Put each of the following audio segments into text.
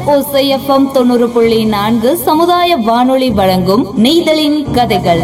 ஓசைஎஃப்எம் தொண்ணூறு புள்ளி நான்கு சமுதாய வானொலி வழங்கும் நெய்தலின் கதைகள்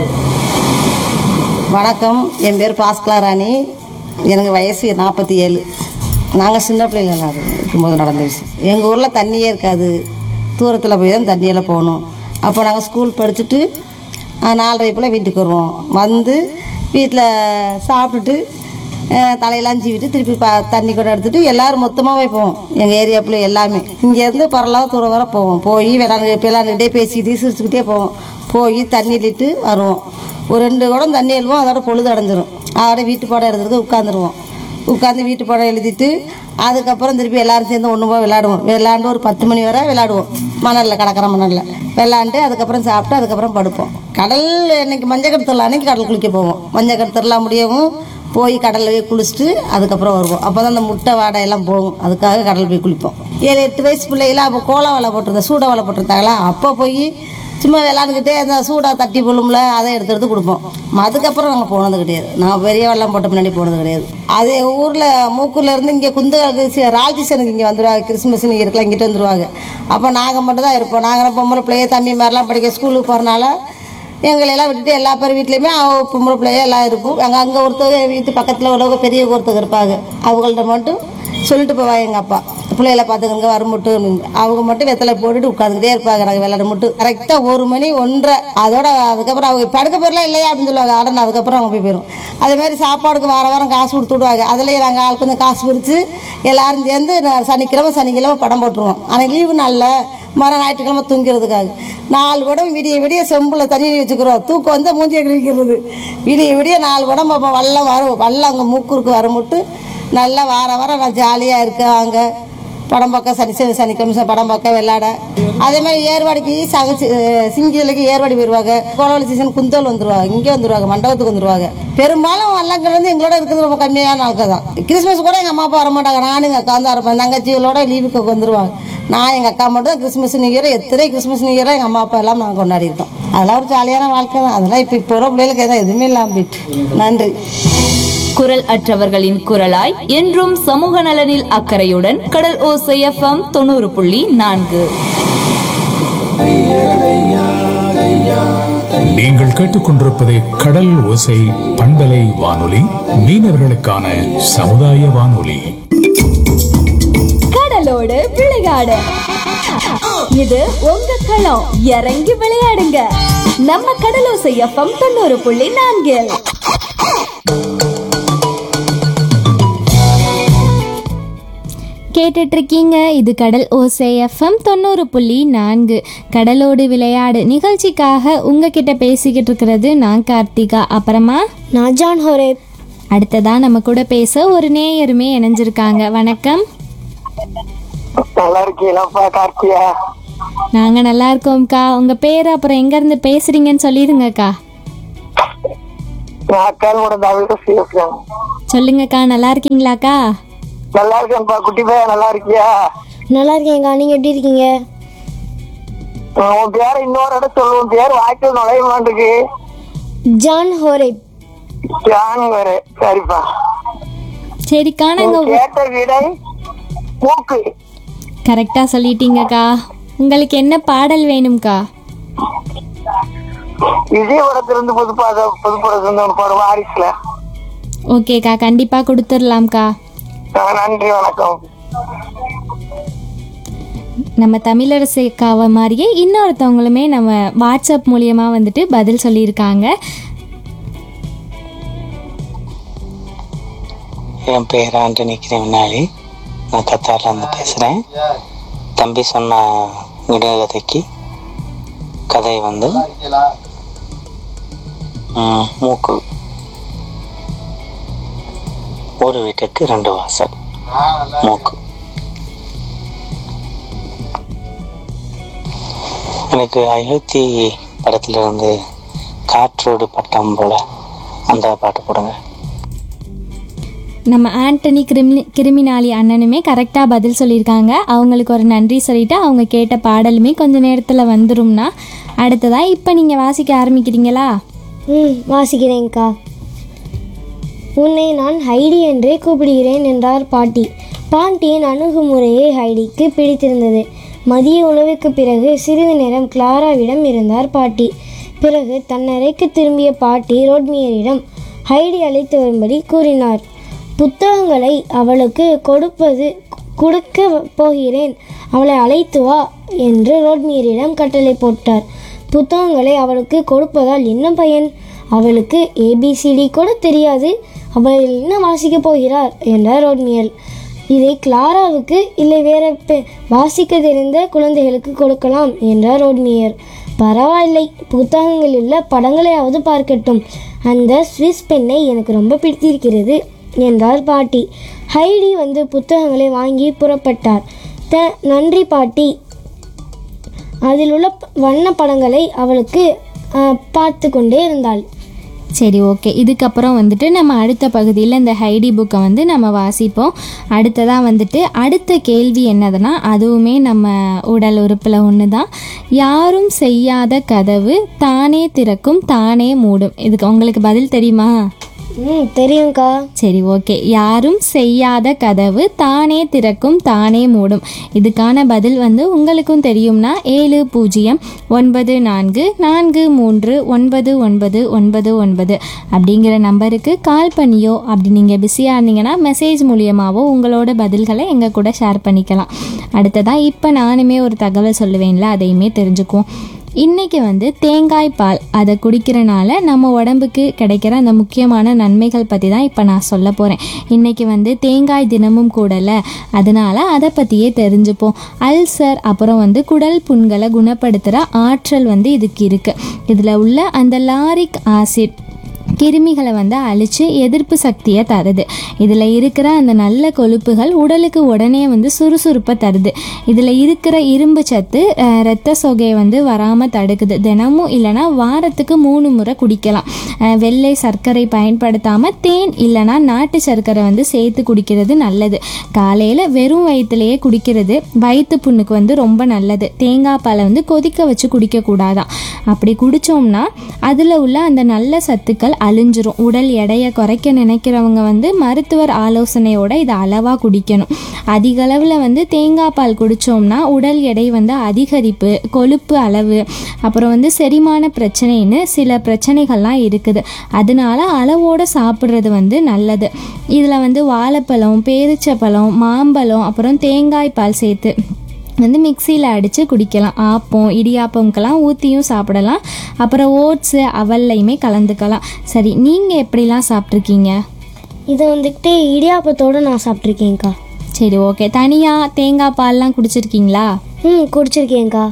வணக்கம் என் பேர் பாஸ்கலா ராணி எனக்கு வயசு நாற்பத்தி ஏழு நாங்கள் சின்ன பிள்ளைங்களா இருக்கும்போது நடந்த விஷயம் எங்கள் ஊரில் தண்ணியே இருக்காது தூரத்தில் போய் தான் தண்ணியெல்லாம் போகணும் அப்போ நாங்கள் ஸ்கூல் படிச்சுட்டு அஹ், நாலரை போல் வீட்டுக்கு வருவோம் வந்து வீட்டில் சாப்பிட்டுட்டு அஹ், தலையெல்லாம் சீவிட்டு திருப்பி பா தண்ணி கூட எடுத்துட்டு எல்லோரும் மொத்தமாகவே போவோம் எங்கள் ஏரியா பிள்ளை எல்லாமே இங்கேருந்து பரலாம் தூரம் வர போவோம் போய் விளாண்டு விளாண்டுக்கிட்டே பேசிக்கிட்டே சிரிச்சுக்கிட்டே போவோம் போய் தண்ணி இட்டு வருவோம் ஒரு ரெண்டு குடம் தண்ணி எழுவோம் அதோட பொழுது அடைஞ்சிரும் அதோட வீட்டு பாடம் எடுத்துட்டு உட்காந்துருவோம் உட்காந்து வீட்டு பாடம் எழுதிட்டு அதுக்கப்புறம் திருப்பி எல்லாரும் சேர்ந்து ஒன்று போய் விளாடுவோம் விளாண்டு ஒரு பத்து மணி வரை விளாடுவோம் மணலில் கடற்கரை மணலில் விளாண்டு அதுக்கப்புறம் சாப்பிட்டு அதுக்கப்புறம் படுப்போம் கடல் இன்னைக்கு மஞ்சள் கடத்தல அன்னைக்கு கடல் குளிக்க போவோம் மஞ்சள் கடத்தலாம் முடியவும் போய் கடலில் போய் குளிச்சுட்டு அதுக்கப்புறம் வருவோம் அப்போ தான் அந்த முட்டை வாடை எல்லாம் போகும் அதுக்காக கடல் போய் குளிப்போம் ஏழு எட்டு வயசு பிள்ளைகள அப்போ கோலா வலை போட்டிருந்தேன் சூட வலை போட்டிருந்தாங்களா அப்போ போய் சும்மா விளாண்டுக்கிட்டே அந்த சூடாக தட்டி போலும்ல அதை எடுத்து எடுத்து கொடுப்போம் அதுக்கப்புறம் நாங்கள் போனது கிடையாது நான் பெரிய வெள்ளம் போட்ட முன்னாடி போனது கிடையாது அது ஊரில் மூக்கூரில் இருந்து இங்கே குந்து ராஜேஷனுக்கு இங்கே வந்துடுவாங்க கிறிஸ்மஸ் நியூ இருக்கலாம் இங்கிட்ட வந்துடுவாங்க அப்போ நாங்கள் மட்டும் தான் இருப்போம் நாங்கள் பொம்பளை பிள்ளைய தம்பி மாதிரிலாம் படிக்க ஸ்கூலுக்கு போகிறனால எங்களையெல்லாம் விட்டுட்டு எல்லா பேர் வீட்லேயுமே அவ பொம்பளை பிள்ளைய எல்லாம் இருக்கும் அங்கே அங்கே ஒருத்தர் வீட்டு பக்கத்தில் உள்ளவங்க பெரிய ஒருத்தர் இருப்பாங்க அவங்கள்ட்ட மட்டும் சொல்லிட்டு போவா எங்கள் அப்பா பிள்ளைகளை பார்த்துக்கங்க வருமுட்டு அவங்க மட்டும் வெத்தலை போட்டுட்டு உட்காந்துக்கிட்டே இருப்பாங்க நாங்கள் விளையாட மட்டும் கரெக்டாக ஒரு மணி ஒன்றரை அதோட அதுக்கப்புறம் அவங்க படுக்க போயிடலாம் இல்லையா அப்படின்னு சொல்லுவாங்க ஆடன அதுக்கப்புறம் அவங்க போய் போயிடும் அதே மாதிரி சாப்பாடுக்கு வார வாரம் காசு கொடுத்து விடுவாங்க அதுலேயே நாங்கள் ஆள் கொஞ்சம் காசு பிரித்து எல்லாரும் சேர்ந்து நான் சனிக்கிழமை சனிக்கிழமை படம் போட்டுருவோம் ஆனால் லீவு நாளில் மறு ஞாயிற்றுக்கிழமை தூங்கிறதுக்காக நாலு குடம் விடிய விடிய செம்பில் தண்ணி வச்சுக்கிறோம் தூக்கம் வந்து மூஞ்சியை கழிக்கிறது விடிய விடிய நாலு குடம் பார்ப்போம் வல்லம் வரும் வல்லம் அங்கே மூக்குருக்கு வரமுட்டு நல்லா வார வாரம் நான் ஜாலியாக இருக்காங்க படம் பார்க்க சனி சனி சனிக்கிழமை படம் பார்க்க விளையாட அதே மாதிரி ஏர்வாடிக்கு சக சிங்கிலுக்கு ஏர்வாடி போயிடுவாங்க கோலவழி சீசன் குந்தோல் வந்துருவாங்க இங்கே வந்துருவாங்க மண்டபத்துக்கு வந்துருவாங்க பெரும்பாலும் வல்லங்கள் வந்து எங்களோட இருக்கிறது ரொம்ப கம்மியான ஆட்கள் தான் கிறிஸ்மஸ் கூட எங்கள் அம்மா அப்பா வர மாட்டாங்க நானும் எங்கள் அக்கா தான் இருப்பேன் தங்கச்சிகளோட லீவுக்கு வந்துருவாங்க நான் எங்கள் அக்கா மட்டும் தான் கிறிஸ்மஸ் நியூ இயர் எத்தனை கிறிஸ்மஸ் நியூ இயராக எங்கள் அம்மா அப்பா எல்லாம் நாங்கள் கொண்டாடி இருக்கோம் அதெல்லாம் ஒரு ஜாலியான வாழ்க்கை தான் அதெல்லாம் இப்போ இப்போ வர பிள்ளைகளுக்கு எதாவது எதுவுமே இல்லாமல் போயிட்டு நன்றி குரல் அற்றவர்களின் குரலாய் என்றும் சமூக நலனில் அக்கறையுடன் கடல் ஓசை எஃப்எம் தொண்ணூறு புள்ளி நான்கு நீங்கள் கேட்டுக்கொண்டிருப்பது கடல் ஓசை பண்பலை வானொலி மீனவர்களுக்கான சமுதாய வானொலி கடலோடு விளையாடு இது உங்க களம் இறங்கி விளையாடுங்க நம்ம கடலோசை எஃப்எம் தொண்ணூறு புள்ளி நான்கில் கேட்டுட்டு இருக்கீங்க இது கடல் ஓசை எஃப்எம் தொண்ணூறு புள்ளி நான்கு கடலோடு விளையாடு நிகழ்ச்சிக்காக உங்ககிட்ட பேசிக்கிட்டு இருக்கிறது நான் கார்த்திகா அப்புறமா நான் ஜான் ஹோரேப் அடுத்ததா நம்ம கூட பேச ஒரு நேயருமே இணைஞ்சிருக்காங்க வணக்கம் நல்லா இருக்கீங்களாப்பா கார்த்தியா நாங்க நல்லா இருக்கோம்க்கா உங்க பேர் அப்புறம் எங்க இருந்து பேசுறீங்கன்னு சொல்லிடுங்கக்கா நான் அக்கால் கூட தவிர பேசுறேன் சொல்லுங்கக்கா நல்லா இருக்கீங்களாக்கா நல்லா இருக்கேன்ப்பா குட்டி பையன் நல்லா இருக்கியா நல்லா இருக்கேன்க்கா நீங்கள் எப்படி இருக்கீங்க உன் பேரை இன்னொரு இடம் சொல்லு உன் பேர் வாய்க்கால் நுழைய மாட்டுக்கு ஜான் ஹோரேப் ஜான் வேறு சரிப்பா சரிக்கா நாங்க உன் கேட்ட விடை மூக்கு கரெக்டா சொல்லிட்டீங்கக்கா உங்களுக்கு என்ன பாடல் வேணும்க்கா விஜயபுரத்திலிருந்து புதுப்பாத புதுப்படத்துல ஒன்று பாடு வாரிசுல ஓகேக்கா கண்டிப்பா கொடுத்துடலாம்க்கா ஆ, நன்றி வணக்கம் நம்ம தமிழரசிக்காவை மாதிரியே இன்னொருத்தவங்களுமே நம்ம வாட்ஸ்அப் மூலியமாக வந்துட்டு பதில் சொல்லியிருக்காங்க என் பேர் ஆண்டனி கிரிமினாலி நான் கத்தாரில் இருந்து பேசுகிறேன் தம்பி சொன்ன விடுகதைக்கு கதை வந்து ம், மூக்கு ஒரு வீட்டுக்கு ரெண்டு வாசல் மூக்கு எனக்கு அயோத்தி படத்துல இருந்து காற்றோடு பட்டம் போல அந்த பாட்டு போடுங்க நம்ம ஆண்டனி கிரிமி கிரிமினாலி அண்ணனுமே கரெக்டாக பதில் சொல்லியிருக்காங்க அவங்களுக்கு ஒரு நன்றி சொல்லிட்டு அவங்க கேட்ட பாடலுமே கொஞ்ச நேரத்தில் வந்துரும்னா அடுத்ததாக இப்போ நீங்கள் வாசிக்க ஆரம்பிக்கிறீங்களா ம் வாசிக்கிறேன்க்கா உன்னை நான் ஹைடி என்றே கூப்பிடுகிறேன் என்றார் பாட்டி பாட்டியின் அணுகுமுறையை ஹைடிக்கு பிடித்திருந்தது மதிய உணவுக்கு பிறகு சிறிது நேரம் கிளாராவிடம் இருந்தார் பாட்டி பிறகு தன் அறைக்கு திரும்பிய பாட்டி ரோட்மியரிடம் ஹைடி அழைத்து வரும்படி கூறினார் புத்தகங்களை அவளுக்கு கொடுப்பது கொடுக்க போகிறேன் அவளை அழைத்து வா என்று ரோட்மியரிடம் கட்டளை போட்டார் புத்தகங்களை அவளுக்கு கொடுப்பதால் என்ன பயன் அவளுக்கு ஏபிசிடி கூட தெரியாது அவள் என்ன வாசிக்கப் போகிறார் என்றார் ரோட்மியல் இதை கிளாராவுக்கு இல்லை வேற பெ- வாசிக்க தெரிந்த குழந்தைகளுக்கு கொடுக்கலாம் என்றார் ரோட்மியர் பரவாயில்லை புத்தகங்களில் உள்ள படங்களையாவது பார்க்கட்டும் அந்த ஸ்விஸ் பெண்ணை எனக்கு ரொம்ப பிடித்திருக்கிறது என்றார் பாட்டி ஹைடி வந்து புத்தகங்களை வாங்கி புறப்பட்டார் த நன்றி பாட்டி அதில் உள்ள ப- வண்ண படங்களை அவளுக்கு பார்த்து கொண்டே இருந்தாள் சரி ஓகே இதுக்கப்புறம் வந்துட்டு நம்ம அடுத்த பகுதியில் இந்த ஹைடி புக்கை வந்து நம்ம வாசிப்போம் அடுத்ததாக வந்துட்டு அடுத்த கேள்வி என்னதுன்னா அதுவுமே நம்ம உடல் உறுப்பில் ஒன்று தான் யாரும் செய்யாத கதவு தானே திறக்கும் தானே மூடும் இதுக்கு உங்களுக்கு பதில் தெரியுமா ம் தெரியும்க்கா சரி ஓகே யாரும் செய்யாத கதவு தானே திறக்கும் தானே மூடும் இதுக்கான பதில் வந்து உங்களுக்கும் தெரியும்னா ஏழு பூஜ்ஜியம் ஒன்பது நான்கு நான்கு மூன்று ஒன்பது ஒன்பது ஒன்பது ஒன்பது அப்படிங்கிற நம்பருக்கு கால் பண்ணியோ அப்படி நீங்கள் பிஸியாக இருந்தீங்கன்னா மெசேஜ் மூலியமாகவோ உங்களோட பதில்களை எங்கள் கூட ஷேர் பண்ணிக்கலாம் அடுத்ததாக இப்போ நானுமே ஒரு தகவல் சொல்லுவேன்ல அதையுமே தெரிஞ்சுக்குவோம் இன்றைக்கி வந்து தேங்காய் பால் அதை குடிக்கிறனால நம்ம உடம்புக்கு கிடைக்கிற அந்த முக்கியமான நன்மைகள் பற்றி தான் இப்போ நான் சொல்ல போகிறேன் இன்றைக்கி வந்து தேங்காய் தினமும் கூடல அதனால் அதை பற்றியே தெரிஞ்சுப்போம் அல்சர் அப்புறம் வந்து குடல் புண்களை குணப்படுத்துகிற ஆற்றல் வந்து இதுக்கு இருக்குது இதில் உள்ள அந்த லாரிக் ஆசிட் கிருமிகளை வந்து அழித்து எதிர்ப்பு சக்தியை தருது இதில் இருக்கிற அந்த நல்ல கொழுப்புகள் உடலுக்கு உடனே வந்து சுறுசுறுப்பை தருது இதில் இருக்கிற இரும்பு சத்து அஹ், இரத்த சொகையை வந்து வராமல் தடுக்குது தினமும் இல்லைன்னா வாரத்துக்கு மூணு முறை குடிக்கலாம் அஹ், வெள்ளை சர்க்கரை பயன்படுத்தாமல் தேன் இல்லைன்னா நாட்டு சர்க்கரை வந்து சேர்த்து குடிக்கிறது நல்லது காலையில் வெறும் வயிற்றுலையே குடிக்கிறது வயிற்று புண்ணுக்கு வந்து ரொம்ப நல்லது தேங்காய் பாலை வந்து கொதிக்க வச்சு குடிக்கக்கூடாதான் அப்படி குடித்தோம்னா அதில் உள்ள அந்த நல்ல சத்துக்கள் அழிஞ்சிரும் உடல் எடையை குறைக்க நினைக்கிறவங்க வந்து மருத்துவர் ஆலோசனையோட இதை அளவாக குடிக்கணும் அதிக அளவில் வந்து தேங்காய் பால் குடித்தோம்னா உடல் எடை வந்து அதிகரிப்பு கொழுப்பு அளவு அப்புறம் வந்து செரிமான பிரச்சனைன்னு சில பிரச்சனைகள்லாம் இருக்குது அதனால அளவோடு சாப்பிட்றது வந்து நல்லது இதில் வந்து வாழைப்பழம் பேரிச்சப்பழம் மாம்பழம் அப்புறம் தேங்காய் பால் சேர்த்து வந்து மிக்சியில் அடித்து குடிக்கலாம் ஆப்பம் இடியாப்பம்க்கெல்லாம் ஊற்றியும் சாப்பிடலாம் அப்புறம் ஓட்ஸு அவல்லையுமே கலந்துக்கலாம் சரி நீங்கள் எப்படிலாம் சாப்பிட்ருக்கீங்க இதை வந்துக்கிட்டு இடியாப்பத்தோடு நான் சாப்பிட்ருக்கேன்க்கா சரி ஓகே தனியாக தேங்காய் பால்லாம் குடிச்சிருக்கீங்களா ம் குடிச்சிருக்கேன்க்கா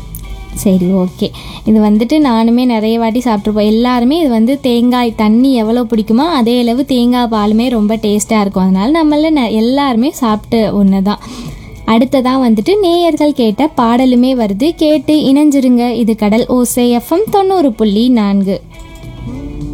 சரி ஓகே இது வந்துட்டு நானுமே நிறைய வாட்டி சாப்பிட்ருப்போம் எல்லாருமே இது வந்து தேங்காய் தண்ணி எவ்வளோ பிடிக்குமோ அதே அளவு தேங்காய் பாலுமே ரொம்ப டேஸ்ட்டாக இருக்கும் அதனால நம்மள ந எல்லாருமே சாப்பிட்டு ஒன்று தான் அடுத்ததாக வந்துட்டு நேயர்கள் கேட்ட பாடலுமே வருது கேட்டு இணைஞ்சிருங்க இது கடல் ஓசை எஃப்எம் தொண்ணூறு புள்ளி நான்கு